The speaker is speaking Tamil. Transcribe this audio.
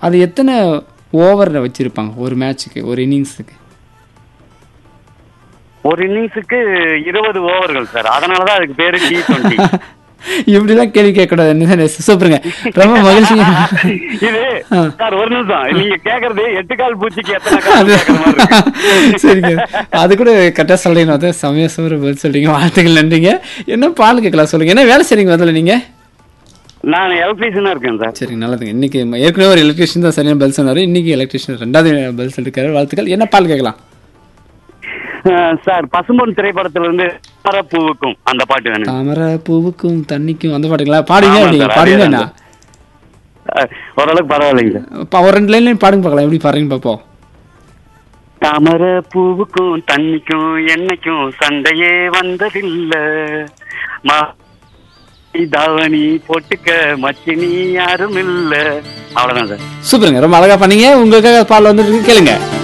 அது எத்தனை ஓவரில் வச்சுருப்பாங்க ஒரு மேட்ச்சுக்கு ஒரு இன்னிங்ஸுக்கு ஒரு இன்னிங்ஸுக்கு இருபது ஓவர்கள் சார் அதனாலதான் அதுக்கு பேரு டி டுவெண்ட்டி இப்படிலாம் கேள்வி கேட்கக்கூடாது என்ன சூப்பருங்க ரொம்ப மகிழ்ச்சிங்க இது ஆ. சார் ஒரு நிமிஷம் நீங்க கேக்குறது எட்டு கால் பூச்சிக்கு எத்தனை கால் அது கேக்குற மாதிரி இருக்கு. சரிங்க அது கூட கரெக்டாக சொல்றீங்க அது சமய சூர பதில் சொல்றீங்க வாழ்த்துக்கள் நன்றிங்க என்ன பால் கேட்கலாம் சொல்லுங்க என்ன வேலை செய்றீங்க முதல்ல நீங்க நான் எலக்ட்ரீஷியனா இருக்கேன் சார் சரிங்க நல்லதுங்க இன்னைக்கு ஏற்கனவே ஒரு எலக்ட்ரிஷியன் தான் சரியான பதில் சொன்னாரு இன்னைக்கு எலக்ட்ரிஷியன் ரெண்டாவது பதில் சொல்லிருக்காரு வாழ்த்துக்கள் என்ன பால் கேட்கலாம் அஹ், சார் பசும்பொன் திரைப்படத்துல இருந்து பூவுக்கும் அந்த பாட்டு வேணும் தாமரை பூவுக்கும் தண்ணிக்கும் அந்த பாட்டுங்களா பாடுங்க ஆமா நீங்க சார், பாடுங்க அதே என்ன தான் அஹ், ஓரளவுக்கு பரவாயில்லைங்க சார் பா- ஒரு ரெண்டு லைன்லையும் பாடுங்க பார்க்கலாம் எப்படி பாடுறீங்க பார்ப்போம் தாமரை பூவுக்கும் தண்ணிக்கும் என்னைக்கும் சண்டையே வந்ததில்ல மா தாவணி போட்டுக்க மச்சினி யாரும் இல்ல அவ்வளவுதான் சார் சூப்பருங்க ரொம்ப அழகா பண்ணீங்க உங்களுக்காக பால் வந்துருக்கு கேளுங்க